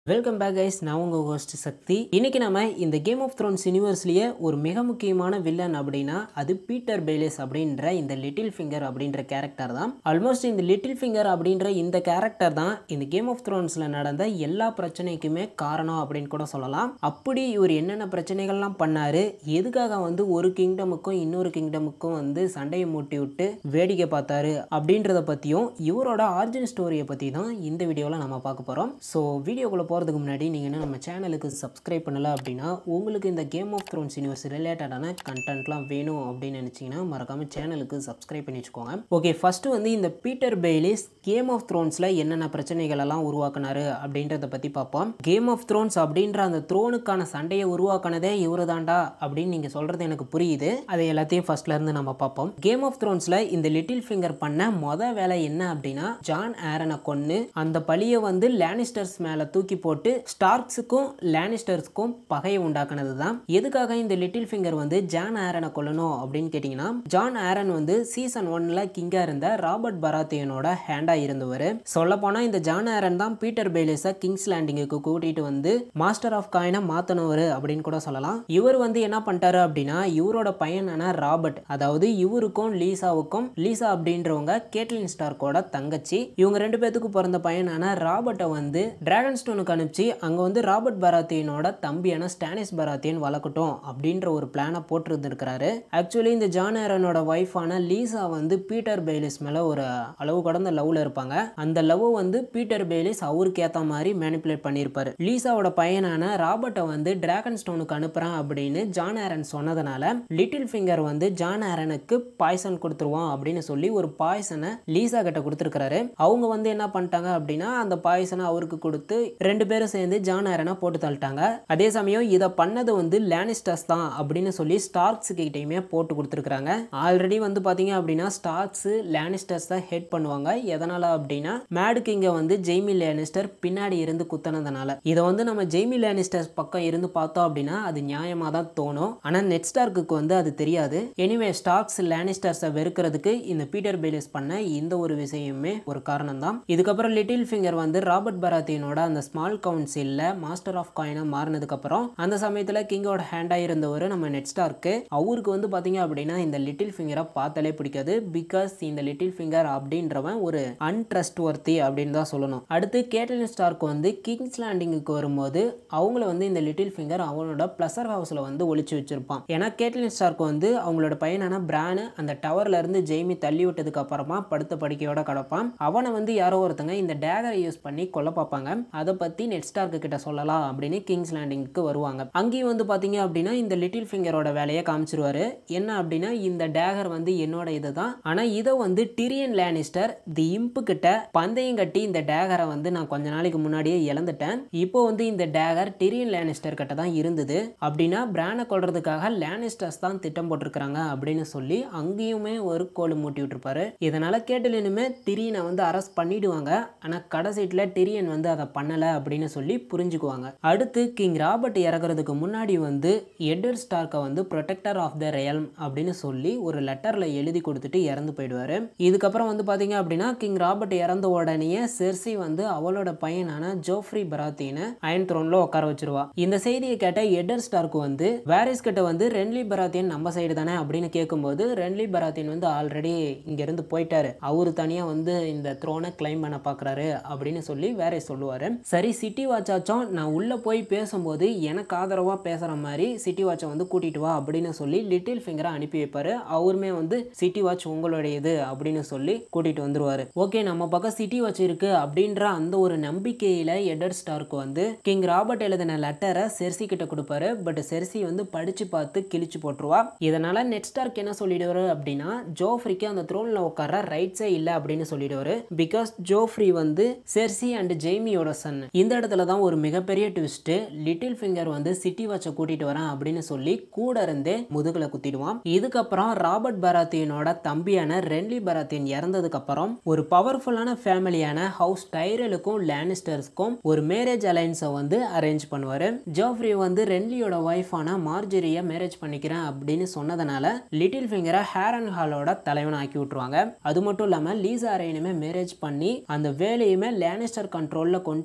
Welcome back guys நான் உங்கள் host சக்தி இன்னைக்கு நம்ம இந்த கேம் ஆஃப் த்ரோன்ஸ் யூனிவர்ஸ்லேயே ஒரு மிக முக்கியமான வில்லன் அப்படின்னா அது பீட்டர் பேலேஸ் அப்படின்ற இந்த லிட்டில் ஃபிங்கர் அப்படின்ற கேரக்டர் தான் ஆல்மோஸ்ட் இந்த லிட்டில் ஃபிங்கர் அப்படின்ற இந்த கேரக்டர் தான் இந்த கேம் ஆஃப் த்ரோன்ஸில் நடந்த எல்லா பிரச்சனைக்குமே காரணம் அப்படின்னு கூட சொல்லலாம் அப்படி இவர் என்னென்ன பிரச்சனைகள்லாம் பண்ணாரு எதுக்காக வந்து ஒரு கிங்டமுக்கும் இன்னொரு கிங்டமுக்கும் வந்து சண்டையை மூட்டி விட்டு வேடிக்கை பார்த்தாரு அப்படின்றத பற்றியும் இவரோட ஆர்ஜின் ஸ்டோரியை பற்றி தான் இந்த வீடியோவில் நம்ம பார்க்க போகிறோம் ஸோ வீடியோக்குள்ளே போகிறதுக்கு முன்னாடி நீங்கள் என்ன நம்ம சேனலுக்கு சப்ஸ்கிரைப் பண்ணல அப்படின்னா உங்களுக்கு இந்த கேம் ஆஃப் த்ரோன்ஸ் யூனிவர்ஸ் ரிலேட்டடான கண்டென்ட்லாம் வேணும் அப்படின்னு நினச்சிங்கன்னா மறக்காமல் சேனலுக்கு சப்ஸ்கிரைப் பண்ணி வச்சுக்கோங்க ஓகே ஃபஸ்ட்டு வந்து இந்த பீட்டர் பெய்லிஸ் கேம் ஆஃப் த்ரோன்ஸில் என்னென்ன பிரச்சனைகள் எல்லாம் உருவாக்குனாரு அப்படின்றத பற்றி பார்ப்போம் கேம் ஆஃப் த்ரோன்ஸ் அப்படின்ற அந்த த்ரோனுக்கான சண்டையை உருவாக்குனதே இவரு தாண்டா அப்படின்னு நீங்கள் சொல்கிறது எனக்கு புரியுது அதை எல்லாத்தையும் ஃபர்ஸ்ட்ல இருந்து நம்ம பார்ப்போம் கேம் ஆஃப் த்ரோன்ஸில் இந்த லிட்டில் ஃபிங்கர் பண்ண மொத வேலை என்ன அப்படின்னா ஜான் ஆரனை கொன்று அந்த பழியை வந்து லேனிஸ்டர்ஸ் மேலே தூக்கி போட்டு ஸ்டார்க்ஸுக்கும் லேனிஸ்டர்ஸ்க்கும் பகையை உண்டாக்குனது தான் எதுக்காக இந்த லிட்டில் ஃபிங்கர் வந்து ஜான் ஆரனை கொல்லணும் அப்படின்னு கேட்டிங்கன்னா ஜான் ஆரன் வந்து சீசன் ஒன்ல கிங்காக இருந்த ராபர்ட் பராத்தியனோட ஹேண்டாக இருந்தவர் சொல்லப்போனால் இந்த ஜான் ஆரன் தான் பீட்டர் பேலிஸை கிங்ஸ் லேண்டிங்குக்கு கூட்டிகிட்டு வந்து மாஸ்டர் ஆஃப் காயினை மாற்றினவர் அப்படின்னு கூட சொல்லலாம் இவர் வந்து என்ன பண்ணிட்டாரு அப்படின்னா இவரோட பையனான ராபர்ட் அதாவது இவருக்கும் லீசாவுக்கும் லீசா அப்படின்றவங்க கேட்லின் ஸ்டார்க்கோட தங்கச்சி இவங்க ரெண்டு பேத்துக்கு பிறந்த பையனான ராபர்ட்டை வந்து டிராகன் ஸ்டோனுக்கு அனுப்பிச்சு அங்கே வந்து ராபர்ட் பராத்தியனோட தம்பியான ஸ்டானிஸ் பராத்தியன் வளர்க்கட்டும் அப்படின்ற ஒரு பிளானை போட்டிருந்துருக்கிறாரு ஆக்சுவலி இந்த ஜான் ஏரனோட ஒய்ஃபான லீசா வந்து பீட்டர் பெய்லிஸ் மேலே ஒரு அளவு கடந்த லவ்ல இருப்பாங்க அந்த லவ் வந்து பீட்டர் பெய்லிஸ் அவருக்கு ஏற்ற மாதிரி மேனிப்புலேட் பண்ணியிருப்பாரு லீசாவோட பையனான ராபர்ட்டை வந்து டிராகன் ஸ்டோனுக்கு அனுப்புறேன் அப்படின்னு ஜான் ஆரன் சொன்னதுனால லிட்டில் ஃபிங்கர் வந்து ஜான் ஆரனுக்கு பாய்சன் கொடுத்துருவோம் அப்படின்னு சொல்லி ஒரு பாய்சனை லீசா கிட்ட கொடுத்துருக்காரு அவங்க வந்து என்ன பண்ணிட்டாங்க அப்படின்னா அந்த பாய்சனை அவருக்கு கொடுத்து ரெண்டு பேரும் சேர்ந்து ஜான் ஆரனை போட்டு தள்ளிட்டாங்க அதே சமயம் இதை பண்ணது வந்து லேனிஸ்டர்ஸ் தான் அப்படின்னு சொல்லி ஸ்டார்க்ஸ் கிட்டையுமே போட்டு கொடுத்துருக்காங்க ஆல்ரெடி வந்து பார்த்தீங்க அப்படின்னா ஸ்டார்க்ஸ் லேனிஸ்டர்ஸ் தான் ஹெட் பண்ணுவாங்க எதனால அப்படின்னா மேடு கிங்க வந்து ஜெய்மி லேனிஸ்டர் பின்னாடி இருந்து குத்தனதுனால இதை வந்து நம்ம ஜெய்மி லேனிஸ்டர்ஸ் பக்கம் இருந்து பார்த்தோம் அப்படின்னா அது நியாயமாக தான் தோணும் ஆனால் நெட் ஸ்டார்க்கு வந்து அது தெரியாது எனிவே ஸ்டார்க்ஸ் லேனிஸ்டர்ஸை வெறுக்கிறதுக்கு இந்த பீட்டர் பேலிஸ் பண்ண இந்த ஒரு விஷயமே ஒரு காரணம் தான் இதுக்கப்புறம் லிட்டில் ஃபிங்கர் வந்து ராபர்ட் பராத்தியனோட அந்த ஸ்மால் கவுன்சிலில் மாஸ்டர் ஆஃப் காயினாக மாறினதுக்கப்புறம் அந்த சமயத்தில் கிங்கோட ஹேண்டாக இருந்தவர் நம்ம நெட் ஸ்டார்க்கு அவருக்கு வந்து பார்த்தீங்க அப்படின்னா இந்த லிட்டில் ஃபிங்கரை பார்த்தாலே பிடிக்காது பிகாஸ் இந்த லிட்டில் ஃபிங்கர் அப்படின்றவன் ஒரு அன்ட்ரஸ்ட் ஒர்த்தி அப்படின்னு தான் சொல்லணும் அடுத்து கேட்டலின் ஸ்டார்க்கு வந்து கிங்ஸ் லேண்டிங்குக்கு வரும்போது அவங்கள வந்து இந்த லிட்டில் ஃபிங்கர் அவனோட ப்ளஸர் ஹவுஸில் வந்து ஒளிச்சு வச்சிருப்பான் ஏன்னா கேட்டலின் ஸ்டார்க்கு வந்து அவங்களோட பையனான பிரானு அந்த டவர்ல இருந்து ஜெய்மி தள்ளி விட்டதுக்கு அப்புறமா படுத்த படுக்கையோட கிடப்பான் அவனை வந்து யாரோ ஒருத்தங்க இந்த டேகரை யூஸ் பண்ணி கொல்ல பார்ப்பாங்க அதை பற்றி நெட் ஸ்டார்க்கு கிட்ட சொல்லலாம் அப்படின்னு கிங்ஸ் லேண்டிங்க்கு வருவாங்க அங்கேயும் வந்து பார்த்தீங்க அப்படின்னா இந்த லிட்டில் ஃபிங்கரோட வேலையை காமிச்சிருவாரு என்ன அப்படின்னா இந்த டேகர் வந்து என்னோட இதுதான் ஆனால் இதை வந்து டிரியன் லேனிஸ்டர் தி இம்பு கிட்ட பந்தயம் கட்டி இந்த டேகரை வந்து நான் கொஞ்ச நாளைக்கு முன்னாடியே இழந்துட்டேன் இப்போ வந்து இந்த டேகர் டிரியன் லேனிஸ்டர் கிட்ட தான் இருந்தது அப்படின்னா பிரானை கொள்றதுக்காக லேனிஸ்டர்ஸ் தான் திட்டம் போட்டிருக்கிறாங்க அப்படின்னு சொல்லி அங்கேயுமே ஒரு கோல் மூட்டி விட்டுருப்பாரு இதனால கேட்டலினுமே டிரியனை வந்து அரெஸ்ட் பண்ணிடுவாங்க ஆனால் கடைசீட்டில் டிரியன் வந்து அதை பண்ணலை அப்படின்னு சொல்லி புரிஞ்சுக்குவாங்க அடுத்து கிங் ராபர்ட் இறக்குறதுக்கு முன்னாடி வந்து எட்வர்ட் ஸ்டார்க்கை வந்து ப்ரொடெக்டர் ஆஃப் த ரெயல்ம் அப்படின்னு சொல்லி ஒரு லெட்டரில் எழுதி கொடுத்துட்டு இறந்து போயிடுவார் இதுக்கப்புறம் வந்து பார்த்தீங்க அப்படின்னா கிங் ராபர்ட் இறந்த உடனேயே செர்சி வந்து அவளோட பையனான ஜோஃப்ரி பராத்தினை அயன் த்ரோன்ல உட்கார வச்சிருவா இந்த செய்தியை கேட்ட எடர் ஸ்டார்க்கு வந்து வேரிஸ் கிட்ட வந்து ரென்லி பராத்தியன் நம்ம சைடு தானே அப்படின்னு கேட்கும்போது ரென்லி பராத்தியன் வந்து ஆல்ரெடி இங்கேருந்து போயிட்டாரு அவர் தனியாக வந்து இந்த த்ரோனை கிளைம் பண்ண பார்க்குறாரு அப்படின்னு சொல்லி வேரிஸ் சொல்லுவார் சரி சிட்டி வாட்சாச்சும் நான் உள்ளே போய் பேசும்போது எனக்கு ஆதரவாக பேசுகிற மாதிரி சிட்டி வாட்சை வந்து கூட்டிட்டு வா அப்படின்னு சொல்லி லிட்டில் ஃபிங்கரை அனுப்பி வைப்பாரு அவருமே வந்து சிட்டி வாட்ச் உங்களுடையது அப்படின்னு சொல்லி கூட்டிட்டு வந்துருவாரு ஓகே நம்ம பக்கம் சிட்டி வாட்ச் இருக்கு அப்படின்ற அந்த ஒரு நம்பிக்கையில எடர் ஸ்டார்க்கு வந்து கிங் ராபர்ட் எழுதின லெட்டரை செர்சி கிட்ட கொடுப்பாரு பட் செர்சி வந்து படிச்சு பார்த்து கிழிச்சு போட்டுருவா இதனால நெட் ஸ்டார்க் என்ன சொல்லிடுவாரு அப்படின்னா ஜோஃப்ரிக்கு அந்த த்ரோன்ல உட்கார ரைட்ஸே இல்லை அப்படின்னு சொல்லிடுவாரு பிகாஸ் ஜோஃப்ரி வந்து செர்சி அண்ட் ஜெய்மியோட சன் இந்த இடத்துல தான் ஒரு மிகப்பெரிய ட்விஸ்ட் லிட்டில் ஃபிங்கர் வந்து சிட்டி வாட்சை கூட்டிட்டு வரேன் அப்படின்னு சொல்லி கூட இருந்தே முதுகுல குத்திடுவான் இதுக்கப்புறம் ராபர்ட் பராத்தியனோட தம்பியான ரென்லி பராத்தியன் இறந்ததுக்கு அப்புறம் ஒரு பவர்ஃபுல்லான ஃபேமிலியான ஹவுஸ் டைரலுக்கும் லேனிஸ்டர்ஸ்க்கும் ஒரு மேரேஜ் அலைன்ஸை வந்து அரேஞ்ச் பண்ணுவார் ஜோஃப்ரி வந்து ரென்லியோட ஒய்ஃபான மார்ஜரியை மேரேஜ் பண்ணிக்கிறேன் அப்படின்னு சொன்னதுனால லிட்டில் ஃபிங்கரை ஹேரன் ஹாலோட தலைவன் ஆக்கி விட்டுருவாங்க அது மட்டும் இல்லாமல் லீசா அரேனுமே மேரேஜ் பண்ணி அந்த வேலையுமே லேனிஸ்டர் கண்ட்ரோலில் கொண்டு வா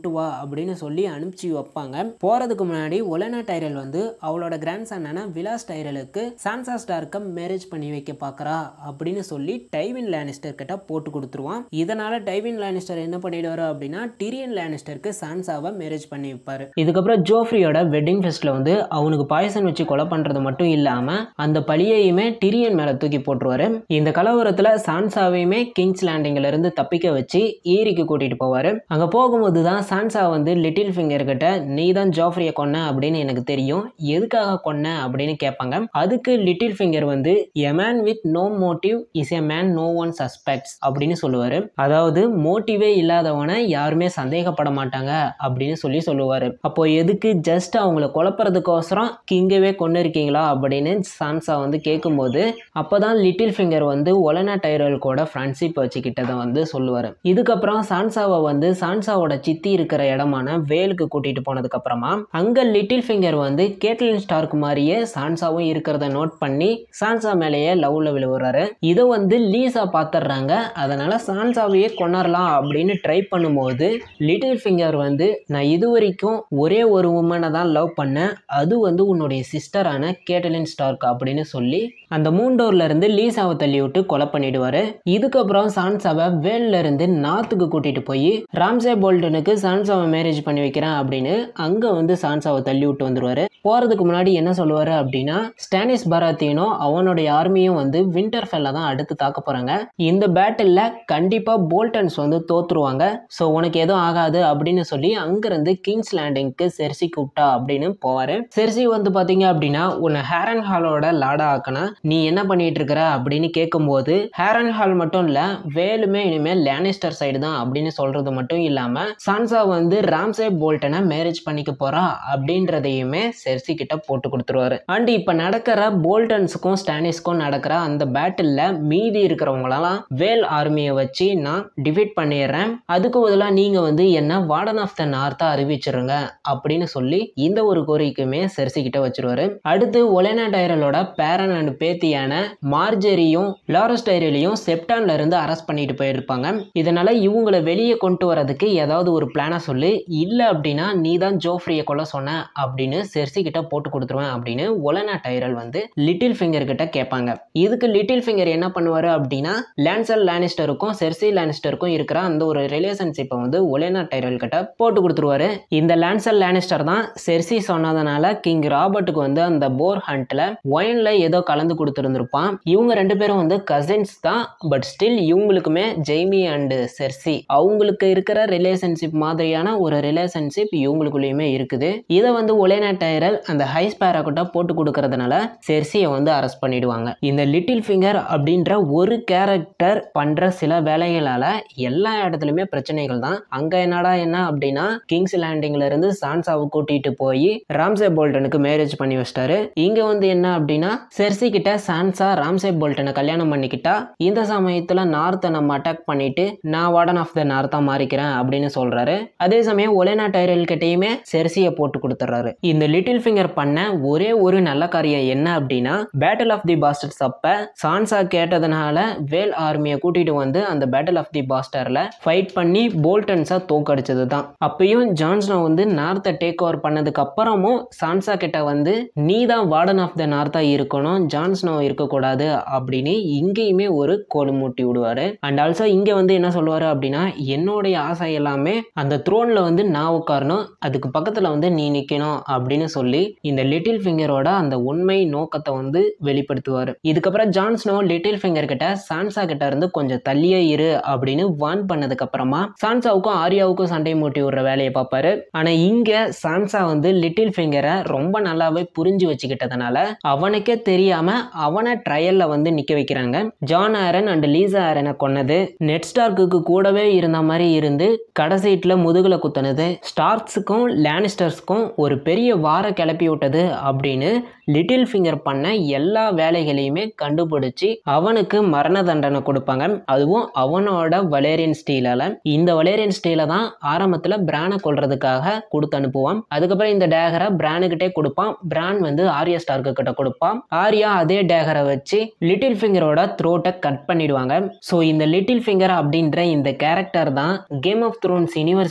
அப்படின்னு சொல்லி அனுப்பிச்சு வைப்பாங்க போகிறதுக்கு முன்னாடி ஒலனா டைரல் வந்து அவளோட கிராண்ட் சன்னான விலாஸ் டைரலுக்கு சான்சா ஸ்டார்க்கை மேரேஜ் பண்ணி வைக்க பார்க்குறா அப்படின்னு சொல்லி டைவின் லேனிஸ்டர் கிட்ட போட்டு கொடுத்துருவான் இதனால டைவின் லேனிஸ்டர் என்ன பண்ணிடுவாரு அப்படின்னா டிரியன் லேனிஸ்டருக்கு சான்சாவை மேரேஜ் பண்ணி வைப்பாரு இதுக்கப்புறம் ஜோஃப்ரியோட வெட்டிங் ஃபெஸ்ட்ல வந்து அவனுக்கு பாய்சன் வச்சு கொலை பண்றது மட்டும் இல்லாம அந்த பழியையுமே டிரியன் மேல தூக்கி போட்டுருவாரு இந்த கலவரத்துல சான்சாவையுமே கிங்ஸ் லேண்டிங்ல இருந்து தப்பிக்க வச்சு ஏரிக்கு கூட்டிட்டு போவாரு அங்க போகும்போது தான் சான்சா வந்து லிட்டில் ஃபிங்கர் கிட்ட நீ தான் ஜோஃப்ரியை கொன்ன அப்படின்னு எனக்கு தெரியும் எதுக்காக கொன்ன அப்படின்னு கேட்பாங்க அதுக்கு லிட்டில் ஃபிங்கர் வந்து a man with no motive is a man no one suspects அப்படின்னு சொல்லுவாரு அதாவது மோட்டிவே இல்லாதவனை யாருமே சந்தேகப்பட மாட்டாங்க அப்படின்னு சொல்லி சொல்லுவாரு அப்போ எதுக்கு ஜஸ்ட் அவங்கள குழப்பறதுக்கோசரம் கிங்கவே கொண்டு இருக்கீங்களா அப்படின்னு சான்சா வந்து கேட்கும்போது அப்போதான் லிட்டில் ஃபிங்கர் வந்து ஒலனா டைரல் கூட ஃப்ரெண்ட்ஷிப் வச்சுக்கிட்டதை வந்து சொல்லுவார் இதுக்கப்புறம் சான்சாவை வந்து சான்சாவோட சித்தி இருக்கிற இடமான வேலுக்கு கூட்டிட்டு போனதுக்கு அப்புறமா அங்க லிட்டில் ஃபிங்கர் வந்து கேட்லின் ஸ்டார்க் மாதிரியே சான்சாவும் இருக்கிறத நோட் பண்ணி சான்சா மேலேயே லவ்ல விழுவுறாரு இதை வந்து லீசா பார்த்துடுறாங்க அதனால சான்சாவையே கொண்டாடலாம் அப்படின்னு ட்ரை பண்ணும்போது லிட்டில் ஃபிங்கர் வந்து நான் இது வரைக்கும் ஒரே ஒரு உமனை தான் லவ் பண்ணேன் அது வந்து உன்னுடைய சிஸ்டரான கேட்டலின் ஸ்டார்க் அப்படின்னு சொல்லி அந்த மூண்டோர்ல இருந்து லீசாவை தள்ளி விட்டு கொலை பண்ணிடுவாரு இதுக்கப்புறம் சான்சாவை வேல்ல இருந்து நார்த்துக்கு கூட்டிட்டு போய் ராம்சே போல்டனுக்கு சான்சாவை மேரேஜ் பண்ணி வைக்கிறேன் அப்படின்னு அங்க வந்து சான்சாவை தள்ளி விட்டு வந்துருவாரு போறதுக்கு முன்னாடி என்ன சொல்லுவாரு அப்படின்னா ஸ்டானிஸ் பராத்தியனும் அவனுடைய ஆர்மியும் வந்து வின்டர் ஃபெல்ல தான் அடுத்து தாக்க போறாங்க இந்த பேட்டில்ல கண்டிப்பா போல்டன்ஸ் வந்து தோத்துருவாங்க ஸோ உனக்கு எதுவும் ஆகாது அப்படின்னு சொல்லி அங்கிருந்து கிங்ஸ் லேண்டிங்க்கு செர்சி கூப்பிட்டா அப்படின்னு போவாரு செர்சி வந்து பாத்தீங்க அப்படின்னா உன்னை ஹேரன் ஹாலோட லாடா ஆக்கனா நீ என்ன பண்ணிட்டு இருக்கிற அப்படின்னு கேட்கும்போது ஹேரன் ஹால் மட்டும் இல்ல வேலுமே இனிமேல் லேனிஸ்டர் சைடு தான் அப்படின்னு சொல்றது மட்டும் இல்லாம சான்சா வந்து ராம்சே போல்டனை மேரேஜ் பண்ணிக்க போறா அப்படின்றதையுமே செர்சி கிட்ட போட்டு கொடுத்துருவாரு அண்ட் இப்ப நடக்கிற போல்டன்ஸுக்கும் ஸ்டானிஸ்க்கும் நடக்கிற அந்த பேட்டில்ல மீதி இருக்கிறவங்களெல்லாம் வேல் ஆர்மியை வச்சு நான் டிஃபீட் பண்ணிடுறேன் அதுக்கு பதிலாக நீங்க வந்து என்ன வார்டன் ஆஃப் த நார்த்தா அறிவிச்சிருங்க அப்படின்னு சொல்லி இந்த ஒரு கோரிக்கையுமே செர்சி கிட்ட வச்சிருவாரு அடுத்து ஒலேனா டைரலோட பேரன் அண்ட் பேத்தியான மார்ஜெரியும் லாரஸ் டைரலையும் செப்டான்ல இருந்து அரெஸ்ட் பண்ணிட்டு போயிருப்பாங்க இதனால இவங்களை வெளியே கொண்டு வரதுக்கு ஏதாவது ஒரு பிளானை சொல்லு இல்லை அப்படின்னா நீ தான் ஜோஃப்ரியை கொல்ல சொன்ன அப்படின்னு செர்சி கிட்ட போட்டு கொடுத்துருவேன் அப்படின்னு ஒலனா டைரல் வந்து லிட்டில் ஃபிங்கர் கிட்ட கேட்பாங்க இதுக்கு லிட்டில் ஃபிங்கர் என்ன பண்ணுவாரு அப்படின்னா லான்சல் லானிஸ்டருக்கும் செர்சி லானிஸ்டருக்கும் இருக்கிற அந்த ஒரு ரிலேஷன்ஷிப்பை வந்து ஒலேனா டைரல் கிட்ட போட்டு கொடுத்துருவாரு இந்த லான்சல் லானிஸ்டர் தான் செர்சி சொன்னதுனால கிங் ராபர்ட்டுக்கு வந்து அந்த போர் ஹண்ட்ல ஒயின்ல ஏதோ கலந்து கொடுத்துருந்துருப்பான் இவங்க ரெண்டு பேரும் வந்து கசின்ஸ் தான் பட் ஸ்டில் இவங்களுக்குமே ஜெய்மி அண்ட் செர்சி அவங்களுக்கு இருக்கிற ரிலேஷன்ஷிப் மாதிரியான ஒரு ரிலேஷன்ஷிப் இவங்களுக்குள்ளேயுமே இருக்குது இதை வந்து ஒலேனா டைரல் அந்த ஹைஸ் பேராக்கிட்ட போட்டு கொடுக்கறதுனால செர்சியை வந்து அரெஸ்ட் பண்ணிடுவாங்க இந்த லிட்டில் ஃபிங்கர் அப்படின்ற ஒரு கேரக்டர் பண்ற சில வேலைகளால எல்லா இடத்துலையுமே பிரச்சனைகள் தான் அங்க என்னடா என்ன அப்படின்னா கிங்ஸ் லேண்டிங்ல இருந்து சான்சாவை கூட்டிட்டு போய் ராம்சே போல்டனுக்கு மேரேஜ் பண்ணி வச்சிட்டாரு இங்க வந்து என்ன அப்படின்னா செர்சி கிட்ட சான்சா ராம்சே போல்டனை கல்யாணம் பண்ணிக்கிட்டா இந்த சமயத்துல நார்த்தை நம்ம அட்டாக் பண்ணிட்டு நான் வார்டன் ஆஃப் த நார்த்தா மாறிக்கிறேன் அப்படின்னு சொல்றாரு அதே சமயம் ஒலேனா டைரல் கிட்டயுமே செர்சியை போட்டு கொடுத்துறாரு இந்த லிட்டில் ஃபிங்கர் பண்ண ஒரே ஒரு நல்ல காரியம் என்ன அப்படின்னா பேட்டில் ஆஃப் தி பாஸ்டர்ஸ் அப்ப சான்சா கேட்டதுனால வேல் ஆர்மியை கூட்டிட்டு வந்து அந்த பேட்டில் ஆஃப் தி பாஸ்டர்ல ஃபைட் பண்ணி போல்டன்ஸா தோக்கடிச்சது தான் அப்பயும் ஜான்ஸ்னோ வந்து நார்த்தை டேக் ஓவர் பண்ணதுக்கு அப்புறமும் சான்சா கிட்ட வந்து நீ தான் வார்டன் ஆஃப் த நார்த்தா இருக்கணும் ஜான்ஸ்னோ இருக்கக்கூடாது அப்படின்னு இங்கேயுமே ஒரு கோடு மூட்டி விடுவாரு அண்ட் ஆல்சோ இங்க வந்து என்ன சொல்லுவாரு அப்படின்னா என்னுடைய ஆசை எல்லாமே அந்த த்ரோன்ல வந்து நான் உட்காரணும் அதுக்கு பக்கத்துல வந்து நீ நிக்கணும் அப்படின்னு சொல்லி இந்த லிட்டில் ஃபிங்கரோட அந்த உண்மை நோக்கத்தை வந்து வெளிப்படுத்துவார் இதுக்கப்புறம் ஜான்ஸ்னோ லிட்டில் ஃபிங்கர் கிட்ட சான்சா கிட்ட இருந்து கொஞ்சம் தள்ளியே இரு அப்படின்னு வான் பண்ணதுக்கு அப்புறமா சான்சாவுக்கும் ஆரியாவுக்கும் சண்டை மூட்டி விடுற வேலையை பார்ப்பாரு ஆனா இங்க சான்சா வந்து லிட்டில் ஃபிங்கரை ரொம்ப நல்லாவே புரிஞ்சு வச்சுக்கிட்டதுனால அவனுக்கே தெரியாம அவனை ட்ரையல்ல வந்து நிக்க வைக்கிறாங்க ஜான் ஆரன் அண்ட் லீசா ஆரனை கொன்னது நெட் ஸ்டார்க்கு கூடவே இருந்த மாதிரி இருந்து கடைசீட்ல முதுகுல குத்துனது ஸ்டார்க்ஸுக்கும் லேனிஸ்டர்ஸ்க்கும் ஒரு பெரிய வார கிளப்பி விட்டது அப்படின்னு லிட்டில் ஃபிங்கர் பண்ண எல்லா வேலைகளையுமே கண்டுபிடிச்சு அவனுக்கு மரண தண்டனை கொடுப்பாங்க அதுவும் அவனோட வலேரியன் ஸ்டீலால இந்த வலேரியன் ஸ்டீலை தான் ஆரம்பத்தில் பிரானை கொல்றதுக்காக கொடுத்து அனுப்புவான் அதுக்கப்புறம் இந்த டேகரை பிரானுக்கிட்டே கொடுப்பான் பிரான் வந்து ஆரியா ஸ்டார்க்கு கிட்ட கொடுப்பான் ஆரியா அதே டேகரை வச்சு லிட்டில் ஃபிங்கரோட த்ரோட்டை கட் பண்ணிடுவாங்க ஸோ இந்த லிட்டில் ஃபிங்கர் அப்படின்ற இந்த கேரக்டர் தான் கேம் ஆஃப் த்ரோன்ஸ் யூனிவர்ஸ்லேயே இருக்கிற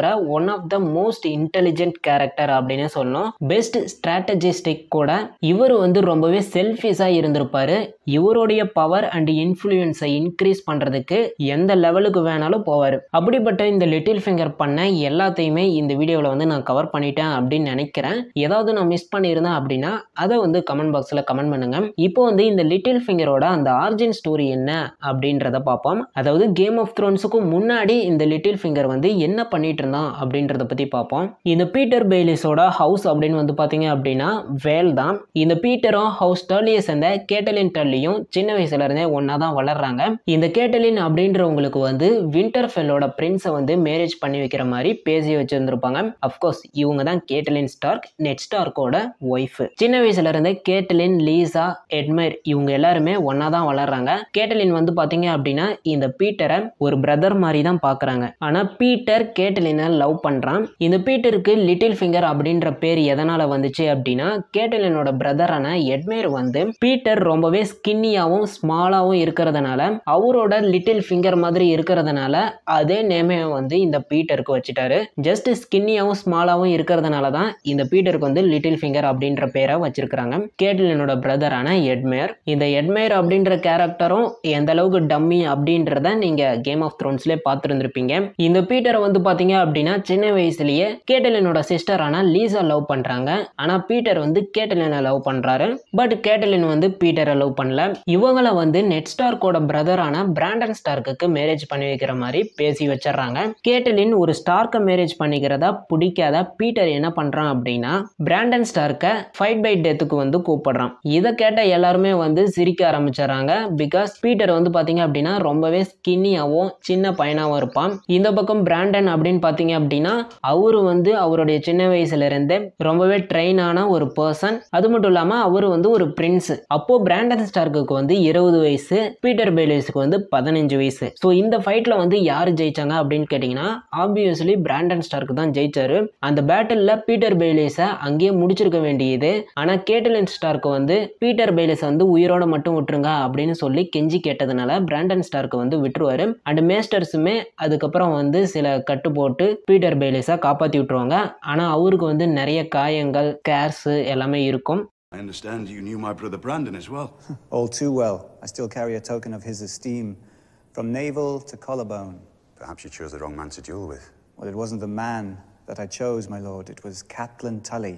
இருக்கிற one of the most intelligent character அப்படின்னு சொல்லணும் பெஸ்ட் ஸ்ட்ராட்டஜிஸ்டிக் கூட இவர் வந்து ரொம்பவே செல்ஃபிஷாக இருந்திருப்பாரு இவருடைய பவர் அண்ட் இன்ஃப்ளூயன்ஸை இன்க்ரீஸ் பண்ணுறதுக்கு எந்த லெவலுக்கு வேணாலும் போவார் அப்படிப்பட்ட இந்த லிட்டில் ஃபிங்கர் பண்ண எல்லாத்தையுமே இந்த வீடியோவில் வந்து நான் கவர் பண்ணிட்டேன் அப்படின்னு நினைக்கிறேன் ஏதாவது நான் மிஸ் பண்ணியிருந்தேன் அப்படின்னா அதை வந்து கமெண்ட் பாக்ஸில் கமெண்ட் பண்ணுங்க இப்போ வந்து இந்த லிட்டில் ஃபிங்கரோட அந்த ஆர்ஜின் ஸ்டோரி என்ன அப்படின்றத பார்ப்போம் அதாவது கேம் ஆஃப் த்ரோன்ஸுக்கு முன்னாடி இந்த லிட்டில் ஃபிங்கர் வந்து என்ன பண்ணிட்டு இருந்தான் அப்படின்றத பற்றி பார்ப்போம் இந்த பீட்டர் பெய்லிஸோட ஹவுஸ் அப்படின்னு வந்து பார்த்தீங்க அப்படின்னா வேல் தான் இந்த பீட்டரும் ஹவுஸ் டர்லியை சேர்ந்த கேட்டலின் டர்லியும் சின்ன வயசுல இருந்தே ஒன்றா தான் வளர்றாங்க இந்த கேட்டலின் அப்படின்றவங்களுக்கு வந்து விண்டர்ஃபெல்லோட பிரின்ஸை வந்து மேரேஜ் பண்ணி வைக்கிற மாதிரி பேசி வச்சிருந்திருப்பாங்க அஃப்கோர்ஸ் இவங்க தான் கேட்டலின் ஸ்டார்க் நெட் ஸ்டார்க்கோட ஒய்ஃப் சின்ன வயசுல இருந்தே கேட்டலின் லீசா எட்மைர் இவங்க எல்லாருமே ஒன்றா தான் வளர்றாங்க கேட்டலின் வந்து பார்த்தீங்க அப்படின்னா இந்த பீட்டரை ஒரு பிரதர் மாதிரி தான் பார்க்குறாங்க ஆனால் பீட்டர் கேட்டலினை லவ் பண்ணுறான் இந்த பீட்டருக்கு லிட்டில் ஃபிங்கர் அப்படின்ற பேர் எதனால் வந்துச்சு அப்படின்னா கேட்டலினோட பிரதரான எட்மைர் வந்து பீட்டர் ரொம்பவே ஸ்கின்னியாகவும் ஸ்மாலாகவும் இருக்கிறதுனால அவரோட லிட்டில் ஃபிங்கர் மாதிரி இருக்கிறதுனால அதே நேமே வந்து இந்த பீட்டருக்கு வச்சுட்டாரு ஜஸ்ட் ஸ்கின்னியாகவும் ஸ்மாலாகவும் இருக்கிறதுனால தான் இந்த பீட்டருக்கு வந்து லிட்டில் ஃபிங்கர் அப்படின்ற பேரை வச்சிருக்கிறாங்க கேட்டலினோட பிரதரான எட்மேர் இந்த எட்மேர் அப்படின்ற கேரக்டரும் எந்த அளவுக்கு டம்மி அப்படின்றத நீங்க கேம் ஆஃப் த்ரோன்ஸ்லேயே பார்த்துருந்துருப்பீங்க இந்த பீட்டரை வந்து பார்த்தீங்க அப்படின்னா சின்ன வயசுலயே கேட்டலினோட சிஸ்டரான லீசா லவ் பண்றாங்க ஆனா பீட்டர் வந்து கேட்டலினை லவ் பண்றாரு பட் கேட்டலின் வந்து பீட்டரை லவ் பண்ணல இவங்கள வந்து நெட் ஸ்டார்க்கோட பிரதரான பிராண்டன் ஸ்டார்க்கு மேரேஜ் பண்ணி வைக்கிற மாதிரி பேசி வச்சிடுறாங்க கேட்டலின் ஒரு ஸ்டார்க்கை மேரேஜ் பண்ணிக்கிறதா பிடிக்காத பீட்டர் என்ன பண்றான் அப்படின்னா பிராண்டன் ஸ்டார்க்கை ஃபைட் பை டெத்துக்கு வந்து கூப்பிடுறான் இதை கேட்ட எல்லாருமே வந்து சிரிக்க ஆரம்பிச்சிடறாங்க பிகாஸ் பீட்டர் வந்து பார்த்தீங்க அப்படின்னா ரொம்பவே ஸ்கின்னியாகவும் சின்ன பையனாகவும் இருப்பான் இந்த பக்கம் பிராண்டன் அப்படின்னு பார்த்தீங்க அப்படின்னா அவரு வந்து அவருடைய சின்ன வயசுல இருந்தே ரொம்பவே ட்ரெயின் ஆன ஒரு பர்சன் அது மட்டும் இல்லாமல் அவர் வந்து ஒரு பிரின்ஸ் அப்போ பிராண்டன் ஸ்டார்க்கு வந்து இருபது வயசு பீட்டர் பேலிஸுக்கு வந்து பதினஞ்சு வயசு ஸோ இந்த ஃபைட்டில் வந்து யார் ஜெயிச்சாங்க அப்படின்னு கேட்டிங்கன்னா ஆப்வியஸ்லி பிராண்டன் ஸ்டார்க்கு தான் ஜெயிச்சாரு அந்த பேட்டிலில் பீட்டர் பெய்லிஸை அங்கேயே முடிச்சிருக்க வேண்டியது ஆனால் கேட்டலின் ஸ்டார்க்கு வந்து பீட்டர் பெய்லிஸை வந்து உயிரோட மட்டும் விட்டுருங்க அப்படின்னு சொல்லி கெஞ்சி கேட்டதுனால பிராண்டன் ஸ்டார்க்கு வந்து விட்டுருவாரு அண்ட் மேஸ்டர்ஸுமே அதுக்கப்புறம் வந்து சில கட்டு போட்டு பீட்டர் பெய்லிஸை காப்பாற்றி விட்டுருவாங்க ஆனால் அவருக்கு வந்து நிறைய காயங்கள் கேர்ஸு எல்லாமே இருக்கும் I understand you knew my brother Brandon as well. All too well. I still carry a token of his esteem, from navel to collarbone. Perhaps you chose the wrong man to duel with. Well, it wasn't the man that I chose, my lord. It was Catelyn Tully.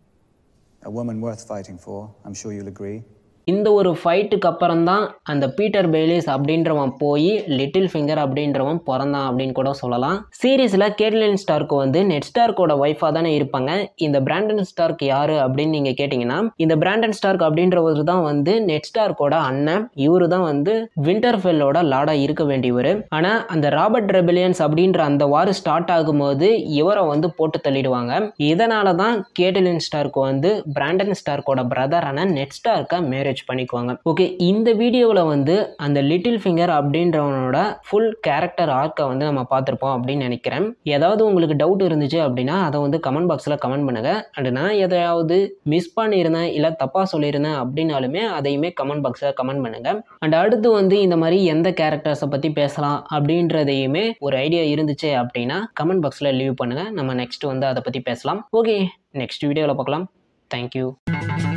A woman worth fighting for, I'm sure you'll agree. இந்த ஒரு ஃபைட்டுக்கு அப்புறம் தான் அந்த Peter Bayliss அப்படின்றவன் போய் little finger அப்படின்றவன் பிறந்தான் அப்படின்னு கூட சொல்லலாம் சீரீஸில் கேட்லின் ஸ்டார்க்கு வந்து நெட் ஸ்டார்க்கோட ஒய்ஃபாக தானே இருப்பாங்க இந்த பிராண்டன் ஸ்டார்க் யார் அப்படின்னு நீங்கள் கேட்டிங்கன்னா இந்த பிராண்டன் ஸ்டார்க் அப்படின்றவர் தான் வந்து நெட் ஸ்டார்க்கோட அண்ணன் இவரு தான் வந்து விண்டர்ஃபெல்லோட லாடாக இருக்க வேண்டியவர் ஆனால் அந்த ராபர்ட் ரெபிலியன்ஸ் அப்படின்ற அந்த வார் ஸ்டார்ட் ஆகும்போது இவரை வந்து போட்டு தள்ளிடுவாங்க இதனால தான் கேட்டலின் ஸ்டார்க்கு வந்து பிராண்டன் ஸ்டார்க்கோட பிரதரான நெட் ஸ்டார்க்கை மேரேஜ் பண்ணிக்குவாங்க ஓகே இந்த வீடியோவில் வந்து அந்த லிட்டில் ஃபிங்கர் அப்படின்றவனோட ஃபுல் கேரக்டர் ஆர்க்கை வந்து நம்ம பார்த்துருப்போம் அப்படின்னு நினைக்கிறேன் ஏதாவது உங்களுக்கு டவுட் இருந்துச்சு அப்படின்னா அதை வந்து கமெண்ட் பாக்ஸில் கமெண்ட் பண்ணுங்க அண்ட் நான் எதையாவது மிஸ் பண்ணியிருந்தேன் இல்லை தப்பாக சொல்லியிருந்தேன் அப்படின்னாலுமே அதையுமே கமெண்ட் பாக்ஸில் கமெண்ட் பண்ணுங்க அண்ட் அடுத்து வந்து இந்த மாதிரி எந்த கேரக்டர்ஸை பற்றி பேசலாம் அப்படின்றதையுமே ஒரு ஐடியா இருந்துச்சு அப்படின்னா கமெண்ட் பாக்ஸில் லீவ் பண்ணுங்கள் நம்ம நெக்ஸ்ட் வந்து அதை பற்றி பேசலாம் ஓகே நெக்ஸ்ட் வீடியோவில் பார்க்கலாம் தேங்க்யூ